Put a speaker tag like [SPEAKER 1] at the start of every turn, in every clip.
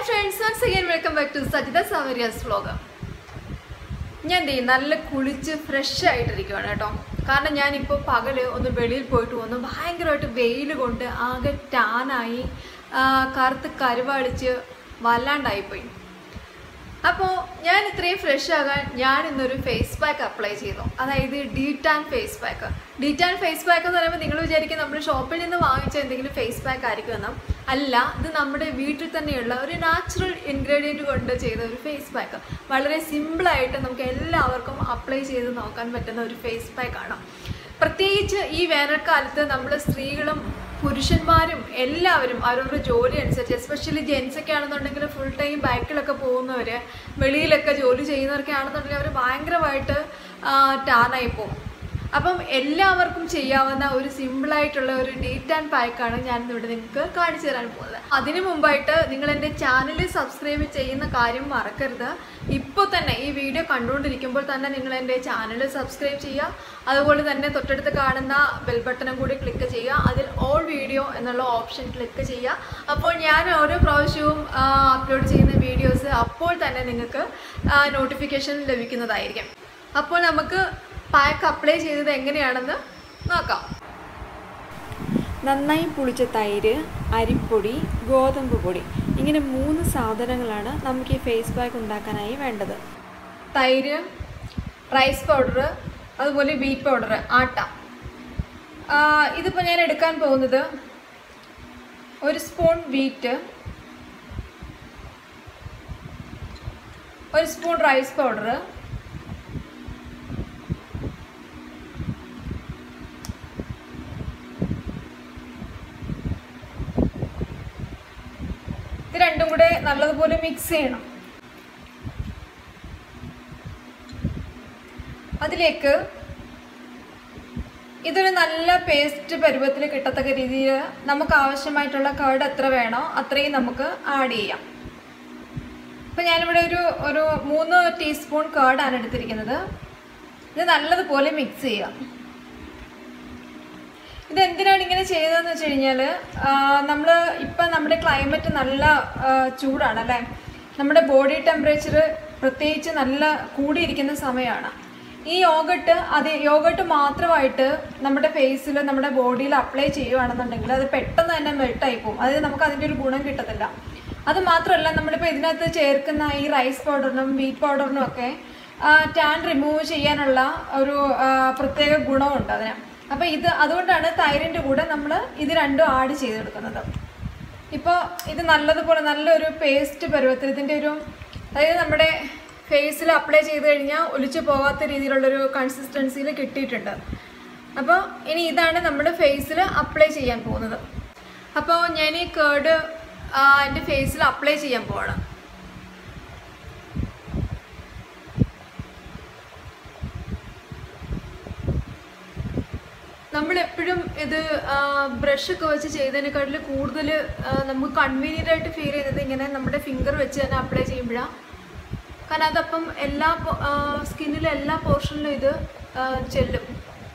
[SPEAKER 1] hi friends once again welcome back to Sajitha Savarias vlog ഞാൻ എന്ത് ചെയ്യും നല്ല കുളിച്ച് ഫ്രഷ് ആയിട്ടിരിക്കുകയാണ് കേട്ടോ കാരണം ഞാനിപ്പോൾ പകല് ഒന്ന് വെളിയിൽ പോയിട്ട് വന്നു ഭയങ്കരമായിട്ട് വെയിൽ കൊണ്ട് ആകെ ടാനായി ആ, കറുത്ത് കരുവാളിച്ച് വല്ലാണ്ടായിപ്പോയി അപ്പോൾ ഞാൻ ഇത്രയും ഫ്രഷ് ആകാൻ ഞാൻ ഇന്നൊരു ഫേസ് പാക്ക് അപ്ലൈ ചെയ്തു അതായത് D tan face pack D tan face pack എന്ന് പറയുമ്പോൾ നിങ്ങൾ വിചാരിക്കും നമ്മൾ ഷോപ്പിൽ നിന്ന് വാങ്ങിച്ച എന്തെങ്കിലും ഫേസ് പാക്ക് ആയിരിക്കും എന്നും അല്ല ഇത് നമ്മുടെ വീട്ടിൽ തന്നെയുള്ള ഒരു നാച്ചുറൽ ഇൻഗ്രീഡിയൻറ്റ് കൊണ്ട് ചെയ്ത ഒരു ഫേസ് പാക്ക് വളരെ സിമ്പിളായിട്ട് നമുക്ക് എല്ലാവർക്കും അപ്ലൈ ചെയ്ത് നോക്കാൻ പറ്റുന്ന ഒരു ഫേസ് പാക്കാണ് പ്രത്യേകിച്ച് ഈ വേനൽക്കാലത്ത് നമ്മൾ സ്ത്രീകളും പുരുഷന്മാരും എല്ലാവരും അവരവരുടെ ജോലി അനുസരിച്ച് എസ്പെഷ്യലി ജെൻസൊക്കെ ആണെന്നുണ്ടെങ്കിൽ ഫുൾ ടൈം ബൈക്കിലൊക്കെ പോകുന്നവർ വെളിയിലൊക്കെ ജോലി ചെയ്യുന്നവരൊക്കെ ആണെന്നുണ്ടെങ്കിൽ അവർ ഭയങ്കരമായിട്ട് ടാനായി പോകും അപ്പം എല്ലാവർക്കും ചെയ്യാവുന്ന ഒരു സിമ്പിളായിട്ടുള്ള ഒരു ഡീറ്റ് ആൻഡ് പാക്കാണ് ഞാൻ ഇവിടെ നിങ്ങൾക്ക് കാണിച്ചു തരാൻ പോകുന്നത് അതിനു മുമ്പായിട്ട് നിങ്ങൾ എൻ്റെ ചാനൽ സബ്സ്ക്രൈബ് ചെയ്യുന്ന കാര്യം മറക്കരുത് ഇപ്പോൾ തന്നെ ഈ വീഡിയോ കണ്ടുകൊണ്ടിരിക്കുമ്പോൾ തന്നെ നിങ്ങൾ എൻ്റെ ചാനൽ സബ്സ്ക്രൈബ് ചെയ്യുക അതുപോലെ തന്നെ തൊട്ടടുത്ത് കാണുന്ന ബെൽ ബട്ടണും കൂടി ക്ലിക്ക് ചെയ്യുക അതിൽ ഓൾ വീഡിയോ എന്നുള്ള ഓപ്ഷൻ ക്ലിക്ക് ചെയ്യുക അപ്പോൾ ഞാൻ ഓരോ പ്രാവശ്യവും അപ്ലോഡ് ചെയ്യുന്ന വീഡിയോസ് അപ്പോൾ തന്നെ നിങ്ങൾക്ക് നോട്ടിഫിക്കേഷൻ ലഭിക്കുന്നതായിരിക്കും അപ്പോൾ നമുക്ക് പാക്ക് അപ്ലൈ ചെയ്തത് എങ്ങനെയാണെന്ന് നോക്കാം
[SPEAKER 2] നന്നായി പുളിച്ച തൈര് അരിപ്പൊടി ഗോതമ്പ് പൊടി ഇങ്ങനെ മൂന്ന് സാധനങ്ങളാണ് നമുക്ക് ഈ ഫേസ് പാക്ക് ഉണ്ടാക്കാനായി വേണ്ടത്
[SPEAKER 1] തൈര് റൈസ് പൗഡർ അതുപോലെ വീറ്റ് പൗഡർ ആട്ട ആ, ഇതിപ്പോൾ ഞാൻ എടുക്കാൻ പോകുന്നത് ഒരു സ്പൂൺ വീറ്റ് ഒരു സ്പൂൺ റൈസ് പൗഡർ ഇത് രണ്ടും കൂടെ നല്ലതുപോലെ മിക്സ് ചെയ്യണം അതിലേക്ക് ഇതൊരു നല്ല പേസ്റ്റ് പരുവത്തിൽ കിട്ടത്തക്ക രീതിയിൽ നമുക്ക് ആവശ്യമായിട്ടുള്ള കേർഡ് എത്ര വേണോ അത്രയും നമുക്ക് ആഡ് ചെയ്യാം ഇപ്പം ഞാനിവിടെ ഒരു ഒരു മൂന്ന് ടീസ്പൂൺ കേർഡാണ് എടുത്തിരിക്കുന്നത് ഇത് നല്ലതുപോലെ മിക്സ് ചെയ്യാം ഇത് എന്തിനാണ് ഇങ്ങനെ ചെയ്തതെന്ന് വെച്ച് കഴിഞ്ഞാൽ നമ്മൾ ഇപ്പം നമ്മുടെ ക്ലൈമറ്റ് നല്ല ആ, ചൂടാണ് അല്ലേ നമ്മുടെ ബോഡി ടെമ്പറേച്ചർ പ്രത്യേകിച്ച് നല്ല കൂടിയിരിക്കുന്ന സമയമാണ് ഈ യോഗട്ട് അത് യോഗട്ട് മാത്രമായിട്ട് നമ്മുടെ ഫേസിൽ നമ്മുടെ ബോഡിയിൽ അപ്ലൈ ചെയ്യുകയാണെന്നുണ്ടെങ്കിൽ അത് പെട്ടെന്ന് തന്നെ മെൽട്ടായി പോകും അതായത് നമുക്ക് അതിൻ്റെ ഒരു ഗുണം കിട്ടത്തില്ല അത് മാത്രമല്ല നമ്മളിപ്പോൾ ഇതിനകത്ത് ചേർക്കുന്ന ഈ റൈസ് പൗഡറിനും വീറ്റ് പൗഡറിനും ഒക്കെ ടാൻ റിമൂവ് ചെയ്യാനുള്ള ഒരു ആ, പ്രത്യേക ഗുണമുണ്ട് അതിന് അപ്പോൾ ഇത് അതുകൊണ്ടാണ് തൈരിൻ്റെ കൂടെ നമ്മൾ ഇത് രണ്ടും ആഡ് ചെയ്തെടുക്കുന്നത് ഇപ്പോൾ ഇത് നല്ലതുപോലെ നല്ലൊരു പേസ്റ്റ് പരുവത്തിൽ ഇതിൻ്റെ ഒരു അതായത് നമ്മുടെ ഫേസിൽ അപ്ലൈ ചെയ്ത് കഴിഞ്ഞാൽ ഒലിച്ചു പോകാത്ത രീതിയിലുള്ളൊരു കൺസിസ്റ്റൻസിയിൽ കിട്ടിയിട്ടുണ്ട് അപ്പോൾ ഇനി ഇതാണ് നമ്മുടെ ഫേസിൽ അപ്ലൈ ചെയ്യാൻ പോകുന്നത് അപ്പോൾ ഞാൻ ഈ കേർഡ് എൻ്റെ ഫേസിൽ അപ്ലൈ ചെയ്യാൻ പോവാണ് നമ്മൾ എപ്പോഴും ഇത് ബ്രഷ് ഒക്കെ വെച്ച് ചെയ്തതിനെക്കാട്ടിൽ കൂടുതൽ നമുക്ക് കൺവീനിയൻ്റ് ആയിട്ട് ഫീൽ ചെയ്യുന്നത് ഇങ്ങനെ നമ്മുടെ ഫിംഗർ വെച്ച് തന്നെ അപ്ലൈ ചെയ്യുമ്പോഴാണ് കാരണം അതപ്പം എല്ലാ സ്കിന്നിലെ എല്ലാ പോർഷനിലും ഇത് ആ, ചെല്ലും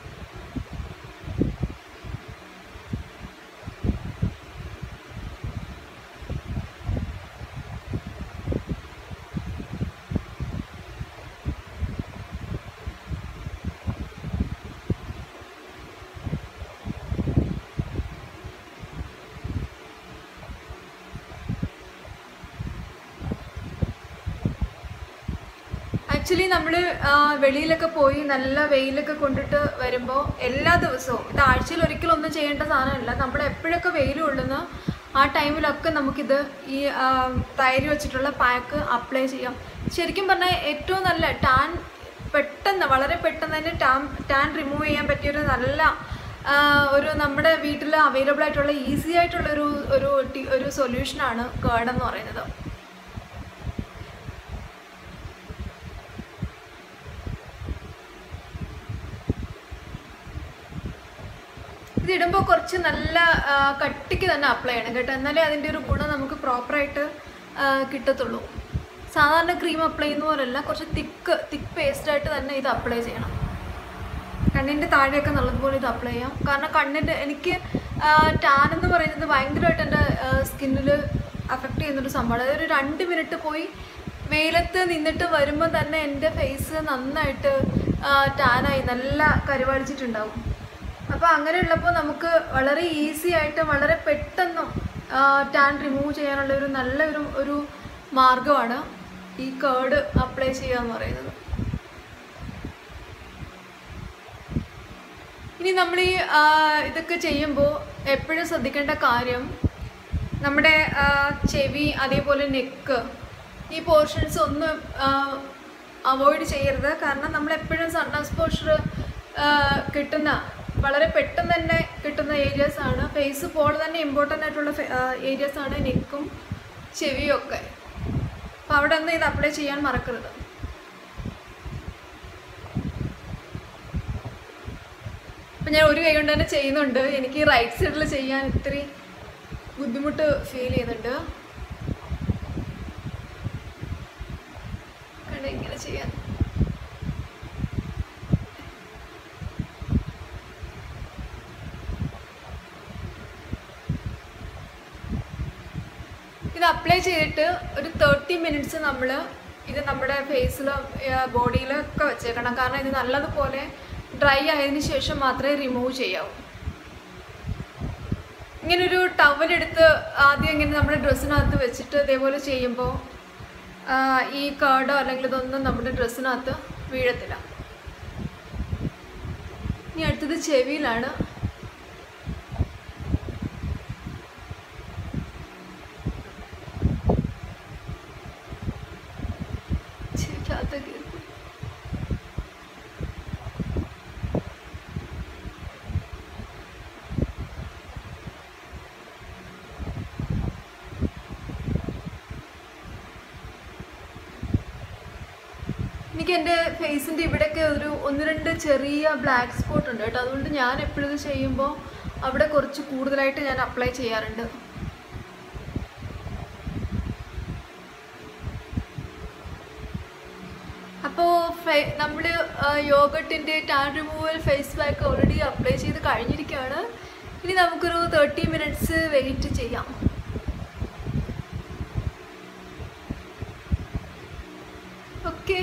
[SPEAKER 1] ആക്ച്വലി നമ്മൾ വെളിയിലൊക്കെ പോയി നല്ല വെയിലൊക്കെ കൊണ്ടിട്ട് വരുമ്പോൾ എല്ലാ ദിവസവും ഇത് ആഴ്ചയിൽ ഒരിക്കലും ഒന്നും ചെയ്യേണ്ട സാധനമല്ല നമ്മൾ എപ്പോഴൊക്കെ വെയിൽ കൊള്ളുന്ന ആ ടൈമിലൊക്കെ നമുക്കിത് ഈ ആ, തൈര് വെച്ചിട്ടുള്ള പാക്ക് അപ്ലൈ ചെയ്യാം ശരിക്കും പറഞ്ഞാൽ ഏറ്റവും നല്ല ടാൻ പെട്ടെന്ന് വളരെ പെട്ടെന്ന് തന്നെ ടാൻ ടാൻ റിമൂവ് ചെയ്യാൻ പറ്റിയൊരു നല്ല ആ, ഒരു നമ്മുടെ വീട്ടിൽ അവൈലബിൾ ആയിട്ടുള്ള ഈസി ആയിട്ടുള്ള ഒരു ഒരു ടി- ഒരു സൊല്യൂഷനാണ് കേർഡ് എന്ന് പറയുന്നത് ഇതിടുമ്പോൾ കുറച്ച് നല്ല ആ, കട്ടിക്ക് തന്നെ അപ്ലൈ ചെയ്യണം കേട്ടോ എന്നാലേ അതിൻ്റെ ഒരു ഗുണം നമുക്ക് പ്രോപ്പറായിട്ട് കിട്ടത്തുള്ളൂ സാധാരണ ക്രീം അപ്ലൈ ചെയ്യുന്ന പോലെയല്ല കുറച്ച് തിക്ക് തിക്ക് പേസ്റ്റായിട്ട് തന്നെ ഇത് അപ്ലൈ ചെയ്യണം കണ്ണിൻ്റെ താഴെയൊക്കെ നല്ലതുപോലെ ഇത് അപ്ലൈ ചെയ്യാം കാരണം കണ്ണിൻ്റെ എനിക്ക് ടാൻ എന്ന് പറയുന്നത് ഭയങ്കരമായിട്ട് എൻ്റെ സ്കിന്നിൽ അഫക്റ്റ് ചെയ്യുന്നൊരു സംഭവമാണ് അതായത് ഒരു രണ്ട് മിനിറ്റ് പോയി വെയിലത്ത് നിന്നിട്ട് വരുമ്പോൾ തന്നെ എൻ്റെ ഫേസ് നന്നായിട്ട് ടാനായി നല്ല കരുവാളിച്ചിട്ടുണ്ടാവും അപ്പോൾ അങ്ങനെയുള്ളപ്പോൾ നമുക്ക് വളരെ ഈസി ആയിട്ട് വളരെ പെട്ടെന്ന് ടാൻ റിമൂവ് ചെയ്യാനുള്ള ഒരു നല്ലൊരു ഒരു മാർഗമാണ് ഈ കേർഡ് അപ്ലൈ ചെയ്യുക എന്ന് പറയുന്നത് ഇനി നമ്മൾ ഈ ആ, ഇതൊക്കെ ചെയ്യുമ്പോൾ എപ്പോഴും ശ്രദ്ധിക്കേണ്ട കാര്യം നമ്മുടെ ആ, ചെവി അതേപോലെ നെക്ക് ഈ പോർഷൻസ് ഒന്നും അവോയ്ഡ് ചെയ്യരുത് കാരണം നമ്മൾ എപ്പോഴും സൺ എക്സ്പോഷർ കിട്ടുന്ന വളരെ പെട്ടെന്ന് തന്നെ കിട്ടുന്ന ഏരിയാസ് ആണ് ഫേസ് പോലെ തന്നെ ഇമ്പോർട്ടൻ്റ് ആയിട്ടുള്ള ഏരിയാസ് ആണ് നെക്കും ചെവിയും ഒക്കെ അപ്പോൾ അവിടെ ഒന്നും ഇത് അപ്ലൈ ചെയ്യാൻ മറക്കരുത് അപ്പം ഞാൻ ഒരു കൈ കൊണ്ട് തന്നെ ചെയ്യുന്നുണ്ട് എനിക്ക് റൈറ്റ് സൈഡിൽ ചെയ്യാൻ ഇത്തിരി ബുദ്ധിമുട്ട് ഫീൽ ചെയ്യുന്നുണ്ട് കണ്ടോ, ഇങ്ങനെ ചെയ്യാൻ ഇത് അപ്ലൈ ചെയ്തിട്ട് ഒരു തേർട്ടി മിനിറ്റ്സ് നമ്മൾ ഇത് നമ്മുടെ ഫേസിലും ബോഡിയിലൊക്കെ വെച്ചേക്കണം കാരണം ഇത് നല്ലതുപോലെ ഡ്രൈ ആയതിനു ശേഷം മാത്രമേ റിമൂവ് ചെയ്യാവൂ ഇങ്ങനൊരു ടവൽ എടുത്ത് ആദ്യം ഇങ്ങനെ നമ്മുടെ ഡ്രസ്സിനകത്ത് വെച്ചിട്ട് ഇതേപോലെ ചെയ്യുമ്പോൾ ഈ കേർഡോ അല്ലെങ്കിൽ ഇതൊന്നും നമ്മുടെ ഡ്രസ്സിനകത്ത് വീഴത്തില്ല ഇനി അടുത്തത് ചെവിയിലാണ് ചെവിക്കകത്ത് കയറി എനിക്ക് എൻ്റെ ഫേസിൻ്റെ ഇവിടെയൊക്കെ ഒരു ഒന്ന് രണ്ട് ചെറിയ ബ്ലാക്ക് സ്പോട്ട് ഉണ്ട് കേട്ടോ അതുകൊണ്ട് ഞാൻ എപ്പോഴും ഇത് ചെയ്യുമ്പോൾ അവിടെ കുറച്ച് കൂടുതലായിട്ട് ഞാൻ അപ്ലൈ ചെയ്യാറുണ്ട് അപ്പോൾ നമ്മൾ യോഗട്ടിൻ്റെ tan removal face pack already apply ചെയ്ത് കഴിഞ്ഞിരിക്കുകയാണ് ഇനി നമുക്കൊരു തേർട്ടി മിനിറ്റ്സ് വെയിറ്റ് ചെയ്യാം ഓക്കെ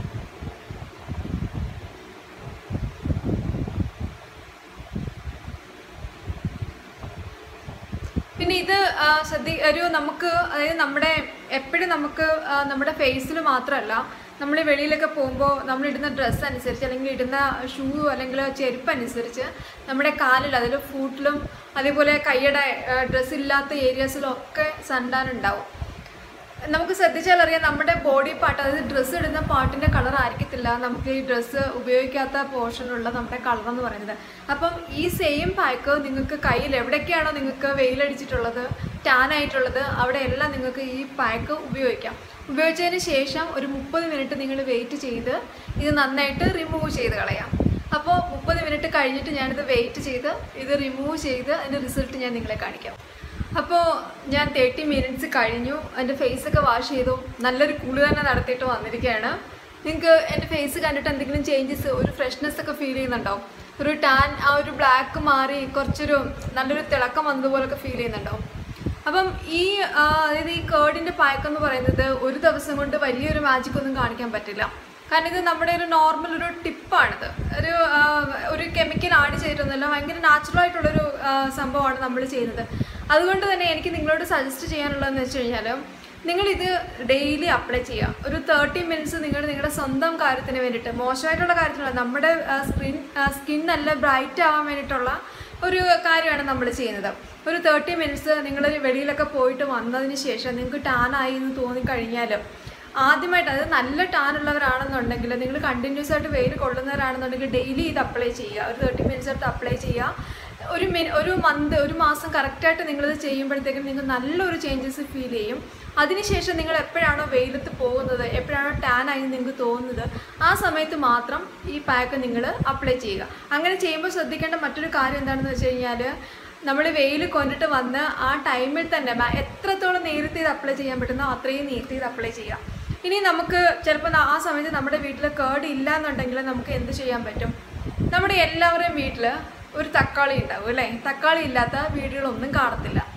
[SPEAKER 1] പിന്നെ ഇത് ആ, ശ്രദ്ധി ഒരു നമുക്ക് അതായത് നമ്മുടെ എപ്പോഴും നമുക്ക് ആ, നമ്മുടെ ഫേസിൽ മാത്രമല്ല നമ്മൾ വെളിയിലൊക്കെ പോകുമ്പോൾ നമ്മൾ ഇടുന്ന ഡ്രസ്സ് അനുസരിച്ച് അല്ലെങ്കിൽ ഇടുന്ന ഷൂ അല്ലെങ്കിൽ ചെരുപ്പ് അനുസരിച്ച് നമ്മുടെ കാലിൽ അതിൽ ഫൂട്ടിലും അതേപോലെ കൈയുടെ ഡ്രസ്സ് ഇല്ലാത്ത ഏരിയാസിലും ഒക്കെ സൺടാൻ ഉണ്ടാവും നമുക്ക് ശ്രദ്ധിച്ചാൽ അറിയാം നമ്മുടെ ബോഡി പാർട്ട് അതായത് ഡ്രസ്സ് ഇടുന്ന പാർട്ടിൻ്റെ കളർ ആയിരിക്കത്തില്ല നമുക്ക് ഈ ഡ്രസ്സ് ഉപയോഗിക്കാത്ത പോർഷനുള്ള നമ്മുടെ കളർ എന്ന് പറയുന്നത് അപ്പം ഈ സെയിം പാക്ക് നിങ്ങൾക്ക് കയ്യിൽ എവിടെയൊക്കെയാണോ നിങ്ങൾക്ക് വെയിലടിച്ചിട്ടുള്ളത് ടാൻ ആയിട്ടുള്ളത് അവിടെ എല്ലാം നിങ്ങൾക്ക് ഈ പാക്ക് ഉപയോഗിക്കാം ഉപയോഗിച്ചതിന് ശേഷം ഒരു മുപ്പത് മിനിറ്റ് നിങ്ങൾ വെയിറ്റ് ചെയ്ത് ഇത് നന്നായിട്ട് റിമൂവ് ചെയ്ത് കളയാം അപ്പോൾ മുപ്പത് മിനിറ്റ് കഴിഞ്ഞിട്ട് ഞാനിത് വെയിറ്റ് ചെയ്ത് ഇത് റിമൂവ് ചെയ്ത് അതിൻ്റെ റിസൾട്ട് ഞാൻ നിങ്ങളെ കാണിക്കാം അപ്പോൾ ഞാൻ തേർട്ടി മിനിറ്റ്സ് കഴിഞ്ഞു എൻ്റെ ഫേസൊക്കെ വാഷ് ചെയ്തു നല്ലൊരു കുളി തന്നെ നടത്തിയിട്ട് വന്നിരിക്കുകയാണ് നിങ്ങൾക്ക് എൻ്റെ ഫേസ് കണ്ടിട്ട് എന്തെങ്കിലും ചേഞ്ചസ് ഒരു ഫ്രഷ്നെസ് ഒക്കെ ഫീൽ ചെയ്യുന്നുണ്ടോ ഒരു ടാൻ ആ ഒരു ബ്ലാക്ക് മാറി കുറച്ചൊരു നല്ലൊരു തിളക്കം വന്നതുപോലൊക്കെ ഫീൽ ചെയ്യുന്നുണ്ടോ അപ്പം ഈ ആ, അതായത് ഈ കേർഡിൻ്റെ പാക്ക് എന്ന് പറയുന്നത് ഒരു ദിവസം കൊണ്ട് വലിയൊരു മാജിക് ഒന്നും കാണിക്കാൻ പറ്റില്ല കാരണം ഇത് നമ്മുടെ ഒരു നോർമൽ ഒരു ടിപ്പാണിത് ഒരു ആ, ഒരു കെമിക്കൽ ആഡ് ചെയ്തിട്ടൊന്നുമില്ല ഭയങ്കര നാച്ചുറൽ ആയിട്ടുള്ളൊരു ആ, സംഭവമാണ് നമ്മൾ ചെയ്യുന്നത് അതുകൊണ്ട് തന്നെ എനിക്ക് നിങ്ങളോട് സജസ്റ്റ് ചെയ്യാനുള്ളതെന്ന് വെച്ച് കഴിഞ്ഞാൽ നിങ്ങളിത് ഡെയിലി അപ്ലൈ ചെയ്യുക ഒരു തേർട്ടി മിനിറ്റ്സ് നിങ്ങൾ നിങ്ങളുടെ സ്വന്തം കാര്യത്തിന് വേണ്ടിയിട്ട് മോശമായിട്ടുള്ള കാര്യത്തിനല്ല നമ്മുടെ സ്കിൻ സ്കിൻ നല്ല ബ്രൈറ്റ് ആവാൻ വേണ്ടിയിട്ടുള്ള ഒരു കാര്യമാണ് നമ്മൾ ചെയ്യുന്നത് ഒരു തേർട്ടി മിനിറ്റ്സ് നിങ്ങൾ വെളിയിലൊക്കെ പോയിട്ട് വന്നതിന് ശേഷം നിങ്ങൾക്ക് ടാൻ ആയി എന്ന് തോന്നിക്കഴിഞ്ഞാൽ ആദ്യമായിട്ട് അത് നല്ല ടാൻ ഉള്ളവരാണെന്നുണ്ടെങ്കിൽ നിങ്ങൾ കണ്ടിന്യൂസ് ആയിട്ട് വെയിൽ കൊള്ളുന്നവരാണെന്നുണ്ടെങ്കിൽ ഡെയിലി ഇത് അപ്ലൈ ചെയ്യുക ഒരു തേർട്ടി മിനിറ്റ്സ് എടുത്ത് അപ്ലൈ ചെയ്യുക ഒരു മിനി ഒരു മന്ത് ഒരു മാസം കറക്റ്റായിട്ട് നിങ്ങളിത് ചെയ്യുമ്പോഴത്തേക്കും നിങ്ങൾക്ക് നല്ലൊരു ചേഞ്ചസ് ഫീൽ ചെയ്യും അതിനുശേഷം നിങ്ങൾ എപ്പോഴാണോ വെയിലത്ത് പോകുന്നത് എപ്പോഴാണോ ടാൻ ആയി നിങ്ങൾക്ക് തോന്നുന്നത് ആ സമയത്ത് മാത്രം ഈ പാക്ക് നിങ്ങൾ അപ്ലൈ ചെയ്യുക അങ്ങനെ ചെയ്യുമ്പോൾ ശ്രദ്ധിക്കേണ്ട മറ്റൊരു കാര്യം എന്താണെന്ന് വെച്ച് കഴിഞ്ഞാൽ നമ്മൾ വെയിൽ കൊണ്ടിട്ട് വന്ന് ആ ടൈമിൽ തന്നെ മ- എത്രത്തോളം നേരത്തെ ഇത് അപ്ലൈ ചെയ്യാൻ പറ്റുന്നോ അത്രയും നേരത്തെ ഇത് അപ്ലൈ ചെയ്യുക ഇനി നമുക്ക് ചിലപ്പോൾ ആ സമയത്ത് നമ്മുടെ വീട്ടിൽ കേർഡ് ഇല്ല എന്നുണ്ടെങ്കിൽ നമുക്ക് എന്ത് ചെയ്യാൻ പറ്റും നമ്മുടെ എല്ലാവരുടെയും വീട്ടിൽ ഒരു തക്കാളി ഉണ്ടാവും അല്ലേ തക്കാളി ഇല്ലാത്ത വീടുകളൊന്നും കാണത്തില്ല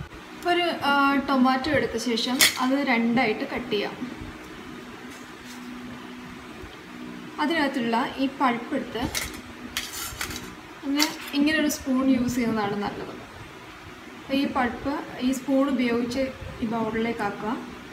[SPEAKER 1] അപ്പോൾ ഒരു ആ, ടൊമാറ്റോ എടുത്ത ശേഷം അത് രണ്ടായിട്ട് കട്ട് ചെയ്യാം അതിനകത്തുള്ള ഈ പൾപ്പ് എടുത്ത് അങ്ങനെ ഇങ്ങനെ ഒരു സ്പൂൺ യൂസ് ചെയ്യുന്നതാണ് നല്ലത് അപ്പോൾ ഈ പൾപ്പ് ഈ സ്പൂൺ ഉപയോഗിച്ച് ഈ ബൗളിലേക്ക് ആക്കുക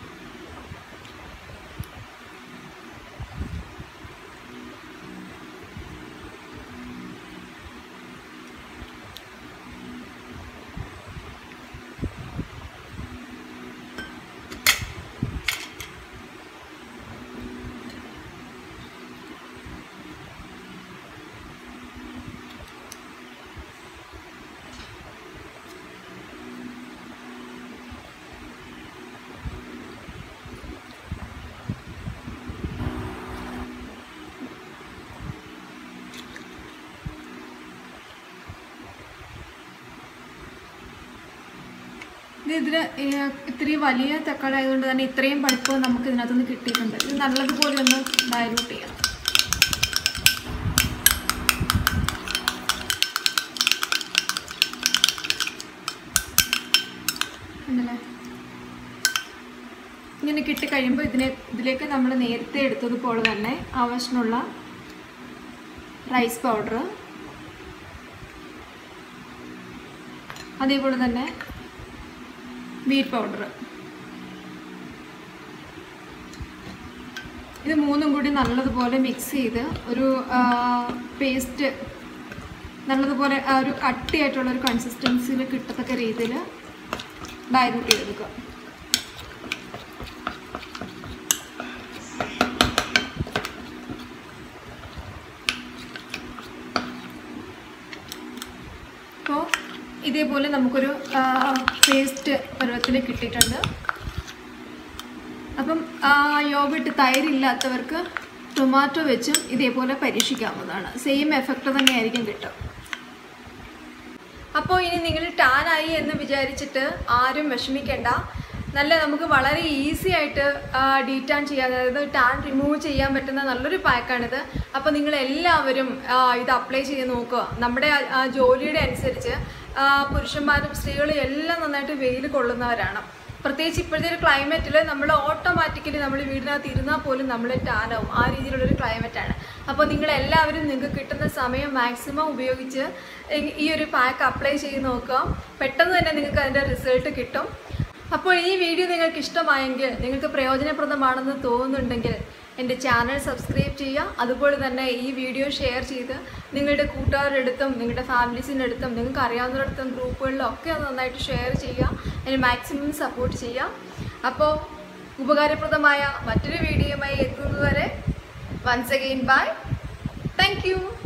[SPEAKER 1] ഇത് ഇതിന് ഇത്രയും വലിയ തക്കാളി ആയതുകൊണ്ട് തന്നെ ഇത്രയും പഴുപ്പ് നമുക്ക് ഇതിനകത്തുനിന്ന് കിട്ടിയിട്ടുണ്ട് ഇത് നല്ലതുപോലെ ഒന്ന് ഡയലൂട്ട് ചെയ്യണം ഉണ്ടല്ലേ ഇങ്ങനെ കിട്ടിക്കഴിയുമ്പോൾ ഇതിനെ ഇതിലേക്ക് നമ്മൾ നേരത്തെ എടുത്തതുപോലെ തന്നെ ആവശ്യമുള്ള റൈസ് പൗഡർ അതേപോലെ തന്നെ വീറ്റ് പൗഡർ ഇത് മൂന്നും കൂടി നല്ലതുപോലെ മിക്സ് ചെയ്ത് ഒരു പേസ്റ്റ് നല്ലതുപോലെ ആ ഒരു കട്ടിയായിട്ടുള്ള ഒരു കൺസിസ്റ്റൻസിയിൽ കിട്ടത്തക്ക രീതിയിൽ ഡയലൂട്ട് ചെയ്തെടുക്കുക അപ്പോൾ ഇതേപോലെ നമുക്കൊരു പേസ്റ്റ് പരുവത്തിൽ കിട്ടിയിട്ടുണ്ട് അപ്പം ആ യോഗട്ട് തൈരില്ലാത്തവർക്ക് ടൊമാറ്റോ വെച്ചും ഇതേപോലെ പരീക്ഷിക്കാവുന്നതാണ് സെയിം എഫക്റ്റ് തന്നെയായിരിക്കും കിട്ടുക അപ്പോൾ ഇനി നിങ്ങൾ ടാനായി എന്ന് വിചാരിച്ചിട്ട് ആരും വിഷമിക്കേണ്ട നല്ല നമുക്ക് വളരെ ഈസി ആയിട്ട് ഡീറ്റാൻ ചെയ്യാൻ അതായത് ടാൻ റിമൂവ് ചെയ്യാൻ പറ്റുന്ന നല്ലൊരു പാക്കാണിത് അപ്പോൾ നിങ്ങൾ എല്ലാവരും ആ, ഇത് അപ്ലൈ ചെയ്ത് നോക്കുക നമ്മുടെ ആ- ആ ജോലിയുടെ അനുസരിച്ച് ആ, പുരുഷന്മാരും സ്ത്രീകളും എല്ലാം നന്നായിട്ട് വെയിൽ കൊള്ളുന്നവരാണ് പ്രത്യേകിച്ച് ഇപ്പോഴത്തെ ഒരു ക്ലൈമറ്റിൽ നമ്മൾ ഓട്ടോമാറ്റിക്കലി നമ്മൾ വീടിനകത്ത് ഇരുന്നാൽ പോലും നമ്മൾ ടാനാവും ആ രീതിയിലുള്ളൊരു ക്ലൈമറ്റാണ് അപ്പോൾ നിങ്ങൾ എല്ലാവരും നിങ്ങൾക്ക് കിട്ടുന്ന സമയം മാക്സിമം ഉപയോഗിച്ച് ഈ- ഈ ഒരു പാക്ക് അപ്ലൈ ചെയ്ത് നോക്കുക പെട്ടെന്ന് തന്നെ നിങ്ങൾക്ക് അതിൻ്റെ റിസൾട്ട് കിട്ടും അപ്പോൾ ഈ വീഡിയോ നിങ്ങൾക്ക് ഇഷ്ടമായെങ്കിൽ നിങ്ങൾക്ക് പ്രയോജനപ്രദമാണെന്ന് തോന്നുന്നുണ്ടെങ്കിൽ എൻ്റെ ചാനൽ സബ്സ്ക്രൈബ് ചെയ്യുക അതുപോലെ തന്നെ ഈ വീഡിയോ ഷെയർ ചെയ്ത് നിങ്ങളുടെ കൂട്ടുകാരുടെ അടുത്തും നിങ്ങളുടെ ഫാമിലീസിൻ്റെ അടുത്തും നിങ്ങൾക്ക് അറിയാവുന്നിടത്തും ഗ്രൂപ്പുകളിലും ഒക്കെ അത് നന്നായിട്ട് ഷെയർ ചെയ്യുക അതിന് മാക്സിമം സപ്പോർട്ട് ചെയ്യുക അപ്പോൾ ഉപകാരപ്രദമായ മറ്റൊരു വീഡിയോയുമായി എത്തുന്നതുവരെ once again bye thank U